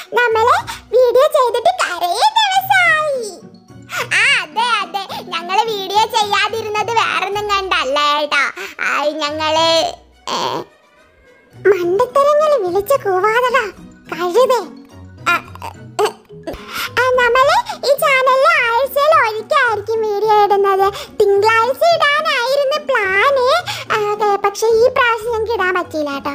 നമ്മള് വീഡിയോ ചെയ്തിട്ട് കുറേ ദിവസമായി ആ അതെ അതെ ഞങ്ങള് വീഡിയോ ചെയ്യാതിരുന്നത് വേറൊന്നും കണ്ടല്ല ഏട്ടാ ആയി ഞങ്ങള് ഏ, മണ്ടത്തരങ്ങൾ വിളിച്ച് കൂവാതടാ കഴുതേ ആ, ഏ, ആ, നമ്മള് ഈ ചാനലിൽ ആഴ്ചയിൽ ഒരിക്കലായിരിക്കും വീഡിയോ ഇടുന്നത് തിങ്കളാഴ്ച ഇടാനായിരുന്നു പ്ലാന് ആ, ഏ, പക്ഷെ ഈ പ്രാവശ്യം ഞങ്ങൾക്ക് ഇടാൻ പറ്റിയില്ല കേട്ടോ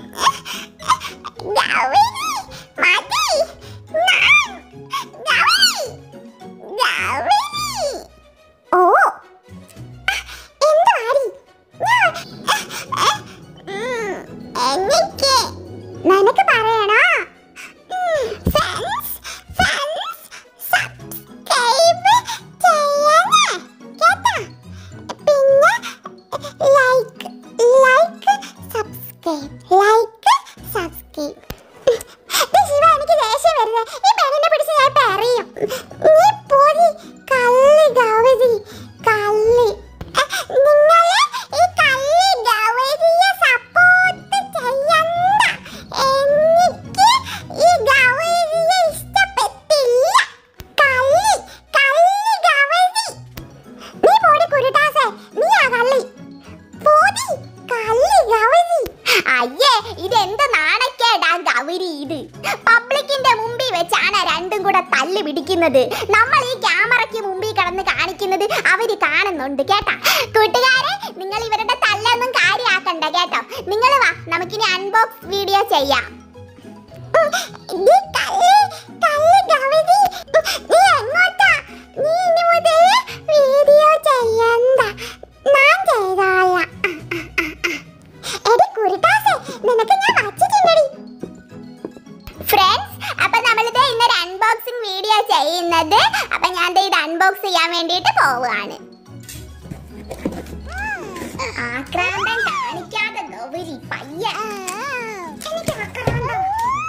ഗൗരി, മതി. ഞാൻ, ഗൗരി, ഗൗരി. ഓ എന്തുവാടി ഞാൻ ഉം, എനിക്ക് നിനക്ക് പറയണോ ഉം, friends, friends, subscribe ചെയ്യണേ. കേട്ടോ? പിന്നെ like, like, subscribe, like, subscribe. ദേ ശിവ, എനിക്ക് ദേഷ്യം വരുന്നത്. ഈ പെണ്ണിനെ പിടിച്ച് ഞാൻ ഇപ്പൊ എറിയും. നീ പോടി, കള്ളി ഗൗരി, കള്ളി. എ, നിങ്ങള് ഈ കള്ളി ഗൗരിയെ support ചെയ്യണ്ട. എനിക്ക് ഈ ഗൗരിയെ ഇഷ്ടപ്പെട്ടില്ല. കള്ളി, കള്ളി ഗൗരി. നീ പോടി കുരുട്ടാസേ, നീയാ കള്ളി. പോടി, കള്ളി ഗൗരി. അയ്യേ ഇതെന്ത് നാണക്കേടാ ഗൗരി ഇത് പബ്ലിക്കിന്റെ മുമ്പിൽ വെച്ചാണ് രണ്ടും കൂടെ തല്ല് പിടിക്കുന്നത് നമ്മൾ ഈ ക്യാമറയ്ക്ക് മുമ്പിൽ കിടന്ന് കാണിക്കുന്നത് അവര് കാണുന്നുണ്ട് കേട്ടാ കൂട്ടുകാരെ നിങ്ങൾ ഇവരുടെ തല്ലൊന്നും കാര്യാക്കണ്ട കേട്ടോ നിങ്ങൾ വാ നമുക്കിനി അൺബോക്സ് വീഡിയോ ചെയ്യാം ഉം, നീ കള്ളി, കള്ളി ഗൗരി. ഉം, നീ എങ്ങോട്ടാ? നീ ഇനി മുതൽ വീഡിയോ ചെയ്യണ്ട. ഞാൻ ചെയ്തോളാം. ആ, ആ, ആ, ആ. എടി കുരുട്ടാസേ, നിനക്ക് ഞാൻ വച്ചിട്ടുണ്ടെടി. ഫ്രണ്ട്സ് അപ്പൊ നമ്മളിത് ഇന്നൊരു അൺബോക്സിംഗ് വീഡിയോ ചെയ്യുന്നത് അപ്പൊ ഞാൻ ദേ ഇത് അൺബോക്സ് ചെയ്യാൻ വേണ്ടിയിട്ട് പോവുകയാണ് ആക്രാന്തം കാണിക്കാതെ ഗൗരി പയ്യ എനിക്ക് ആക്രാന്തം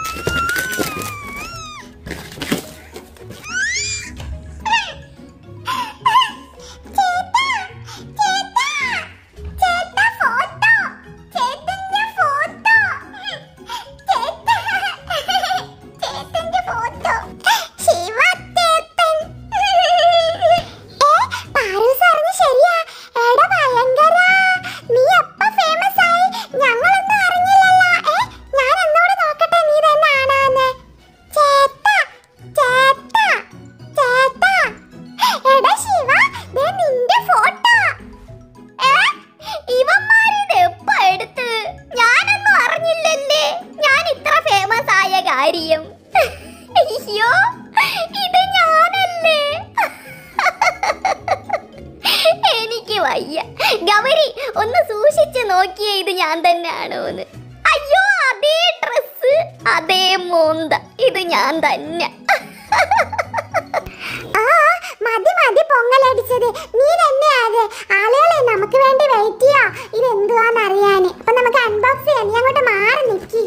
ഞങ്ങളൊന്നും അറിഞ്ഞില്ലല്ലോ ഏ ഞാൻ എന്നോട് നോക്കട്ടെ നീ തന്നെയാണോന്ന് ചേട്ടാ ചേട്ടാ ചേട്ടാ എടാ ശിവ ദേ നിന്റെ ഫോട്ടോ ഏ ഇവന്മാരിത് എപ്പ എടുത്ത് ഞാനൊന്നും അറിഞ്ഞില്ലല്ലേ ഞാൻ ഇത്ര ഫേമസ് ആയ കാര്യം അയ്യോ ഇത് ഞാനല്ലേ എനിക്ക് വയ്യ ഗൗരി ഒന്ന് സൂക്ഷിച്ച് നോക്കിയേ ഇത് ഞാൻ തന്നെയാണോന്ന് അയ്യോ അതേ ഡ്രസ് അതേ മോന്ത ഇത് ഞാൻ തന്നെ ആ മതി മതി പൊങ്ങലടിച്ചത് നീ തന്നെയാ അത് ആളുകളെ നമുക്ക് വേണ്ടി വെയിറ്റ് ചെയ്യാ ഇത് എന്തുവാന്ന് അറിയാന് അപ്പൊ നമുക്ക് അൺബോക്സ് ചെയ്യാം നീ അങ്ങോട്ട് മാറി നിക്കി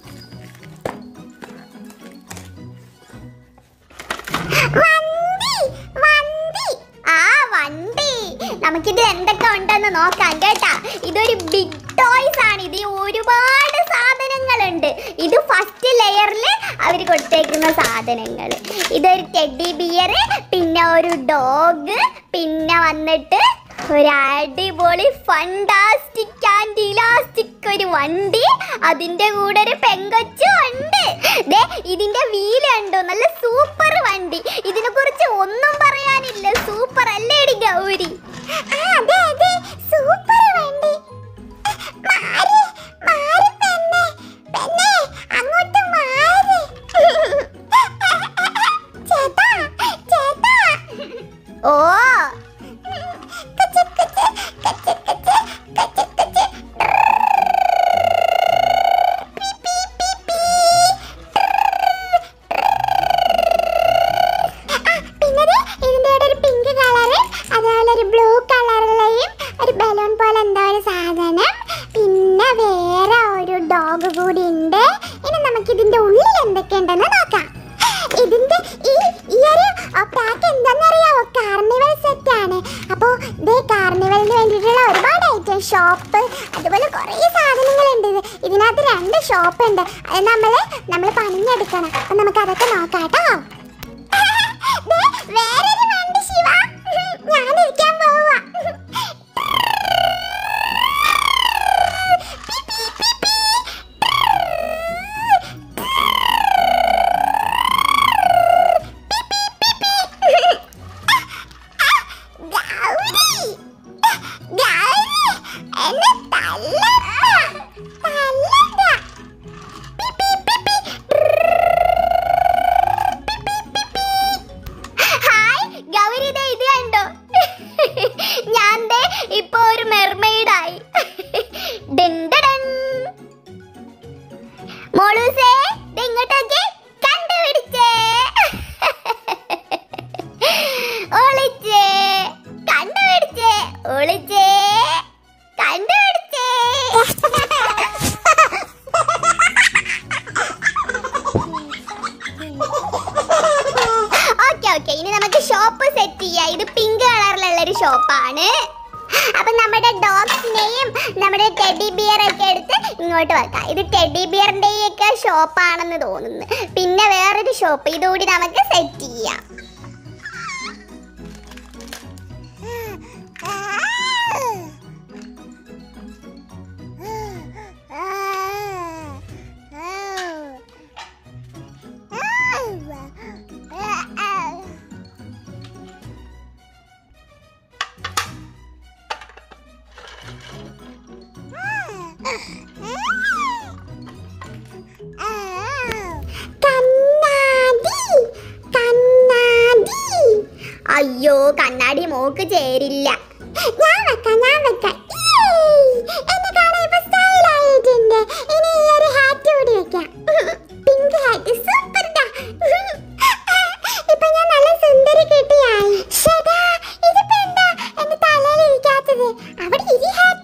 വണ്ടി വണ്ടി ആ വണ്ടി നമുക്കിത് എന്തൊക്കെ ഉണ്ടെന്ന് നോക്കാം കേട്ടാ ഇതൊരു ബിഗ് ടോയ്സ് ആണ് ഇത് ഒരുപാട് സാധനങ്ങളുണ്ട് ഇത് ഫസ്റ്റ് ലെയറിൽ അവർ കൊടുത്തേക്കുന്ന സാധനങ്ങൾ ഇതൊരു ടെഡി ബിയർ പിന്നെ ഒരു ഡോഗ് പിന്നെ വന്നിട്ട് ഒരു അടിപൊളി ഫണ്ടാസ്റ്റിക് ആൻഡ് ഇലാസ്റ്റിക് ഒരു വണ്ടി അതിന്റെ കൂടെ ഒരു പെങ്കൊച്ചും ഉണ്ട് ദേ ഇതിന്റെ വീല് ഉണ്ടോ നല്ല സൂപ്പർ വണ്ടി ഇതിനെ കുറിച്ച് ഒന്നും പറയാനില്ല സൂപ്പർ അല്ലേടി ഗൗരി അതെ അതെ സൂപ്പർ വണ്ടി മാറി മാറി പെണ്ണെ പെണ്ണെ അങ്ങോട്ട് മാറി ചേട്ടാ ചേട്ടാ ഓ കച്ച് കച്ച് കച്ച് കച്ച് കച്ച് കച്ച് പി പി പി പി ആ, പിന്നെ ദേ ഇതിന്റെ കൂടെ ഒരു പിങ്ക് കളറ് അതുപോലെ ഒരു ബ്ലൂ കളറിലെയും ഒരു ബലൂൺ പോലെ എന്തോ ഒരു സാധനം പിന്നെ വേറെ ഒരു ഡോഗ് കൂടി ഉണ്ട് ഇനി നമുക്ക് ഇതിന്റെ ഉള്ളിൽ എന്തൊക്കെയുണ്ടെന്ന് നോക്കാം ഇതിന്റെ ഈ ഈ ഒരു പാക്ക് എന്താണെന്നറിയാവോ കാർണിവൽ സെറ്റ് ആണ് അപ്പോൾ ഇതേ കാർണിവലിന് വേണ്ടിയിട്ടുള്ള ഒരുപാട് ഐറ്റം ഷോപ്പ് അതുപോലെ കുറേ സാധനങ്ങളുണ്ട് ഇത് ഇതിനകത്ത് രണ്ട് ഷോപ്പ് ഉണ്ട് അത് നമ്മൾ നമ്മള് നമ്മൾ പണിഞ്ഞെടുക്കണം അപ്പൊ നമുക്ക് അതൊക്കെ നോക്കാം കേട്ടോ വേറൊരു വണ്ടി ശിവ ഞാൻ ഇരിക്കാൻ പോവാ ഗൗരി ഗൗരി എന്നെ തല്ലണ്ട തല്ലണ്ട ഹായ് ഗൗരി ദേ ഇത് കണ്ടോ ഞാൻ ദേ ഇപ്പൊ ഒരു മെർമെയ്ഡായി മോളൂസേ ദേ ഇങ്ങോട്ടൊക്കെ കണ്ടുപിടിച്ചേ ഒളിച്ചേ കണ്ടുപിടിച്ചേ ഒളിച്ചേ കണ്ടുപിടിച്ചേ ഓക്കെ ഓക്കെ ഇനി നമുക്ക് ഷോപ്പ് സെറ്റ് ചെയ്യാം ഇത് പിങ്ക് കളറിലുള്ള ഒരു ഷോപ്പാണ് അപ്പൊ നമ്മുടെ ഡോഗ്സിനെയും നമ്മുടെ ടെഡി ബിയർ ഒക്കെ എടുത്ത് ഇങ്ങോട്ട് വെക്കാം ഇത് ടെഡി ബിയറിന്റെ ഒക്കെ ഷോപ്പാണെന്ന് തോന്നുന്നു പിന്നെ വേറൊരു ഷോപ്പ് ഇതുകൂടി നമുക്ക് സെറ്റ് ചെയ്യാം കണ്ണാടി കണ്ണാടി അയ്യോ കണ്ണാടി മോക്ക് ചേരില്ല ഞാൻ വെക്കാം ഞാൻ വെക്കാം ഏയ്! എന്നെ കാണാൻ ഇപ്പൊ style ആയിട്ടുണ്ട്. ഇനി ഈ ഒരു hat കൂടി വെക്കാം. Pink hat, super ടാ. ഇപ്പൊ ഞാൻ നല്ല സുന്ദരി കുട്ടിയായി. ശ്ശെടാ, ഇതിപ്പോ എന്താ എന്റെ തലയിൽ ഇരിക്കാത്തത്? അവിടെ ഇരി hat.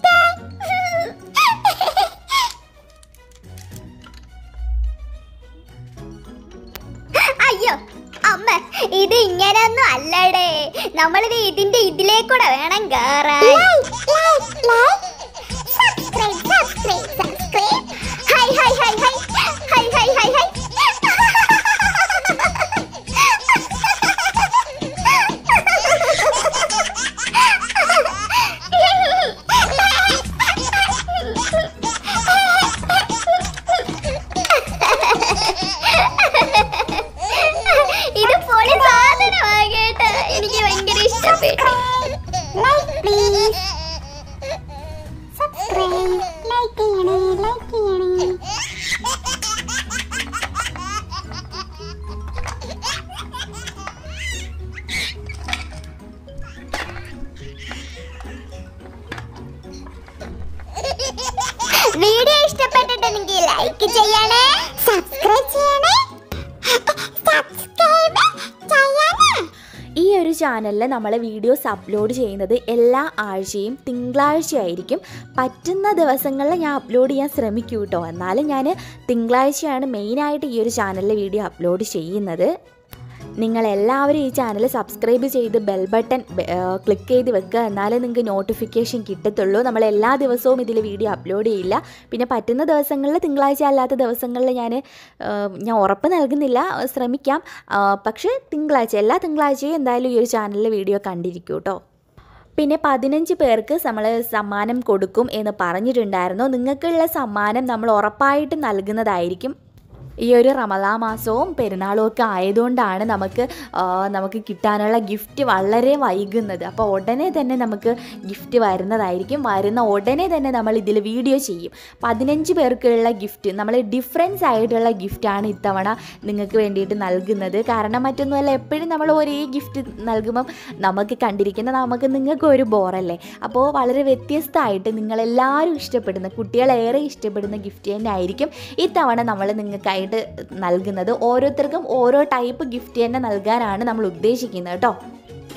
അയ്യോ അമ്മ ഇത് ഇങ്ങനെയൊന്നും അല്ലടേ നമ്മളിത് ഇതിന്റെ ഇതിലേക്കൂടെ വേണം കേറാൻ ഹൈ ഹൈ ഹൈ ഹൈ ഹൈ ഹൈ ഹൈ ഹൈ ഇത് പൊളി സാധനമാകേട്ട എനിക്ക് ഭയങ്കര ഇഷ്ടപ്പെട്ടു ലൈക്ക് ചെയ്യണേ ലൈക്ക് ചെയ്യണേ വീഡിയോ ഇഷ്ടപ്പെട്ടിട്ടുണ്ടെങ്കിൽ ലൈക്ക് ചെയ്യണേ സബ്സ്ക്രൈബ് ചെയ്യണേ സബ്സ്ക്രൈബ് ചെയ്യണേ ഈ ഒരു ചാനലിൽ നമ്മൾ വീഡിയോസ് അപ്ലോഡ് ചെയ്യുന്നത് എല്ലാ ആഴ്ചയും തിങ്കളാഴ്ചയായിരിക്കും പറ്റുന്ന ദിവസങ്ങളിൽ ഞാൻ അപ്ലോഡ് ചെയ്യാൻ ശ്രമിക്കും കേട്ടോ എന്നാലും ഞാൻ തിങ്കളാഴ്ചയാണ് മെയിനായിട്ട് ഈ ഒരു ചാനലിൽ വീഡിയോ അപ്ലോഡ് ചെയ്യുന്നത് നിങ്ങൾ എല്ലാവരും ഈ ചാനൽ സബ്സ്ക്രൈബ് ചെയ്ത് ബെൽ ബട്ടൺ ക്ലിക്ക് ചെയ്ത് വെക്കുക എന്നാലേ നിങ്ങൾക്ക് നോട്ടിഫിക്കേഷൻ കിട്ടത്തുള്ളൂ നമ്മൾ എല്ലാ ദിവസവും ഇതിൽ വീഡിയോ അപ്ലോഡ് ചെയ്യില്ല പിന്നെ പറ്റുന്ന ദിവസങ്ങളിൽ തിങ്കളാഴ്ച അല്ലാത്ത ദിവസങ്ങളിൽ ഞാൻ ഞാൻ ഉറപ്പ് നൽകുന്നില്ല ശ്രമിക്കാം ആ, പക്ഷേ തിങ്കളാഴ്ച എല്ലാ തിങ്കളാഴ്ചയും എന്തായാലും ഈ ഒരു ചാനലിൽ വീഡിയോ കണ്ടിരിക്കും കേട്ടോ പിന്നെ പതിനഞ്ച് പേർക്ക് നമ്മൾ സമ്മാനം കൊടുക്കും എന്ന് പറഞ്ഞിട്ടുണ്ടായിരുന്നു നിങ്ങൾക്കുള്ള സമ്മാനം നമ്മൾ ഉറപ്പായിട്ട് നൽകുന്നതായിരിക്കും ഈ ഒരു റമദാ മാസവും പെരുന്നാളും ഒക്കെ ആയതുകൊണ്ടാണ് നമുക്ക് ആ, നമുക്ക് കിട്ടാനുള്ള ഗിഫ്റ്റ് വളരെ വൈകുന്നത് അപ്പോൾ ഉടനെ തന്നെ നമുക്ക് ഗിഫ്റ്റ് വരുന്നതായിരിക്കും വരുന്ന ഉടനെ തന്നെ നമ്മൾ ഇതിൽ വീഡിയോ ചെയ്യും പതിനഞ്ച് പേർക്കുള്ള ഗിഫ്റ്റ് നമ്മൾ ഡിഫറൻസ് ആയിട്ടുള്ള ഗിഫ്റ്റാണ് ഇത്തവണ നിങ്ങൾക്ക് വേണ്ടിയിട്ട് നൽകുന്നത് കാരണം മറ്റൊന്നുമല്ല എപ്പോഴും നമ്മൾ ഒരേ ഗിഫ്റ്റ് നൽകുമ്പം നമുക്ക് കണ്ടിരിക്കുന്ന നമുക്ക് നിങ്ങൾക്ക് ഒരു ബോറല്ലേ അപ്പോൾ വളരെ വ്യത്യസ്തമായിട്ട് നിങ്ങളെല്ലാവരും ഇഷ്ടപ്പെടുന്ന കുട്ടികളേറെ ഇഷ്ടപ്പെടുന്ന ഗിഫ്റ്റ് തന്നെ ആയിരിക്കും ഇത്തവണ നമ്മൾ നിങ്ങൾക്കായിട്ട് നൽകുന്നത് ഓരോരുത്തർക്കും ഓരോ ടൈപ്പ് ഗിഫ്റ്റ് തന്നെ നൽകാനാണ് നമ്മൾ ഉദ്ദേശിക്കുന്നത് കേട്ടോ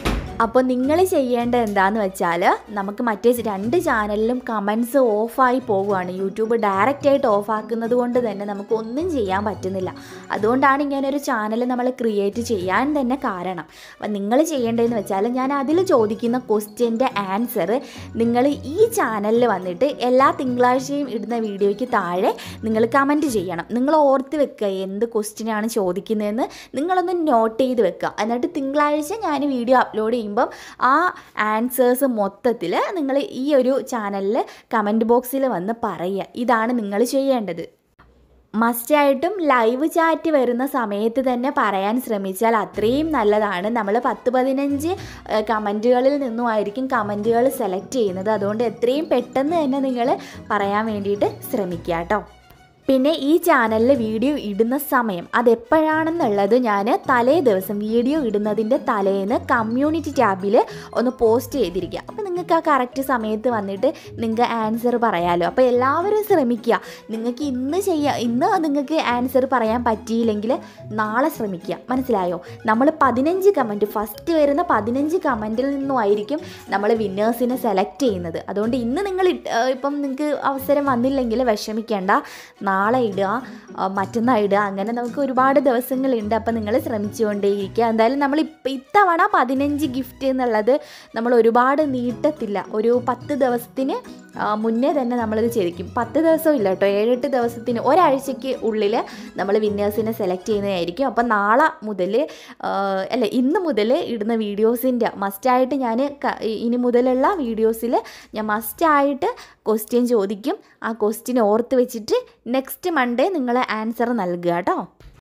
അപ്പോൾ നിങ്ങൾ ചെയ്യേണ്ടത് എന്താന്ന് വെച്ചാൽ നമുക്ക് മറ്റേ രണ്ട് ചാനലിലും കമൻസ് ഓഫായി പോവുകയാണ് യൂട്യൂബ് ഡയറക്റ്റ് ആയിട്ട് ഓഫാക്കുന്നത് കൊണ്ട് തന്നെ നമുക്ക് ഒന്നും ചെയ്യാൻ പറ്റുന്നില്ല അതുകൊണ്ടാണ് ഇങ്ങനെ ഒരു ചാനൽ നമ്മൾ ക്രിയേറ്റ് ചെയ്യാൻ തന്നെ കാരണം അപ്പം നിങ്ങൾ ചെയ്യേണ്ടതെന്ന് വെച്ചാൽ ഞാൻ അതിൽ ചോദിക്കുന്ന ക്വസ്റ്റ്യൻ്റെ ആൻസർ നിങ്ങൾ ഈ ചാനലിൽ വന്നിട്ട് എല്ലാ തിങ്കളാഴ്ചയും ഇടുന്ന വീഡിയോയ്ക്ക് താഴെ നിങ്ങൾ കമൻറ്റ് ചെയ്യണം നിങ്ങൾ ഓർത്ത് വെക്കുക എന്ത് ക്വസ്റ്റ്യനാണ് ചോദിക്കുന്നതെന്ന് നിങ്ങളൊന്ന് നോട്ട് ചെയ്ത് വെക്കുക എന്നിട്ട് തിങ്കളാഴ്ച ഞാൻ വീഡിയോ അപ്ലോഡ് ചെയ്യുമ്പം ആ ആൻസേഴ്സ് മൊത്തത്തിൽ നിങ്ങൾ ഈ ഒരു ചാനലിൽ കമൻറ്റ് ബോക്സിൽ വന്ന് പറയുക ഇതാണ് നിങ്ങൾ ചെയ്യേണ്ടത് മസ്റ്റായിട്ടും ലൈവ് ചാറ്റ് വരുന്ന സമയത്ത് തന്നെ പറയാൻ ശ്രമിച്ചാൽ അത്രയും നല്ലതാണ് നമ്മൾ പത്ത് പതിനഞ്ച് കമൻറ്റുകളിൽ നിന്നുമായിരിക്കും കമൻറ്റുകൾ സെലക്ട് ചെയ്യുന്നത് അതുകൊണ്ട് എത്രയും പെട്ടെന്ന് തന്നെ നിങ്ങൾ പറയാൻ വേണ്ടിയിട്ട് ശ്രമിക്കുക കേട്ടോ പിന്നെ ഈ ചാനലിൽ വീഡിയോ ഇടുന്ന സമയം അതെപ്പോഴാണെന്നുള്ളത് ഞാൻ തലേ ദിവസം വീഡിയോ ഇടുന്നതിൻ്റെ തലേന്ന് കമ്മ്യൂണിറ്റി ടാബിൽ ഒന്ന് പോസ്റ്റ് ചെയ്തിരിക്കുക അപ്പോൾ നിങ്ങൾക്ക് ആ കറക്റ്റ് സമയത്ത് വന്നിട്ട് നിങ്ങൾക്ക് ആൻസർ പറയാമല്ലോ അപ്പോൾ എല്ലാവരും ശ്രമിക്കുക നിങ്ങൾക്ക് ഇന്ന് ചെയ്യാം ഇന്ന് നിങ്ങൾക്ക് ആൻസർ പറയാൻ പറ്റിയില്ലെങ്കിൽ നാളെ ശ്രമിക്കുക മനസ്സിലായോ നമ്മൾ പതിനഞ്ച് കമൻറ്റ് ഫസ്റ്റ് വരുന്ന പതിനഞ്ച് കമൻറ്റിൽ നിന്നുമായിരിക്കും നമ്മൾ വിന്നേഴ്സിനെ സെലക്ട് ചെയ്യുന്നത് അതുകൊണ്ട് ഇന്ന് നിങ്ങൾ ഇട്ട്- ഏഹ് ഇപ്പം നിങ്ങൾക്ക് അവസരം വന്നില്ലെങ്കിൽ വിഷമിക്കേണ്ട നാളെ ഇടുക ആ, മറ്റന്നാൾ ഇടുക അങ്ങനെ നമുക്ക് ഒരുപാട് ദിവസങ്ങളുണ്ട് അപ്പം നിങ്ങൾ ശ്രമിച്ചുകൊണ്ടേയിരിക്കുക എന്തായാലും നമ്മൾ ഇപ്പം ഇത്തവണ പതിനഞ്ച് ഗിഫ്റ്റ് എന്നുള്ളത് നമ്മൾ ഒരുപാട് നീട്ടത്തില്ല ഒരു പത്ത് ദിവസത്തിന് ആ, മുന്നേ തന്നെ നമ്മളിത് ചെയ്തിരിക്കും പത്ത് ദിവസം ഇല്ല കേട്ടോ ഏഴെട്ട് ദിവസത്തിന് ഒരാഴ്ചയ്ക്ക് ഉള്ളിൽ നമ്മൾ വിന്നേഴ്സിനെ സെലക്ട് ചെയ്യുന്നതായിരിക്കും അപ്പം നാളെ മുതൽ അല്ല ഇന്ന് മുതൽ ഇടുന്ന വീഡിയോസിൻ്റെ മസ്റ്റായിട്ട് ഞാൻ ഇനി മുതലുള്ള വീഡിയോസിൽ ഞാൻ മസ്റ്റായിട്ട് ക്വസ്റ്റ്യൻ ചോദിക്കും ആ ക്വസ്റ്റ്യൻ ഓർത്ത് വെച്ചിട്ട് നെക്സ്റ്റ് മൺഡേ നിങ്ങൾ ആൻസർ നൽകുക കേട്ടോ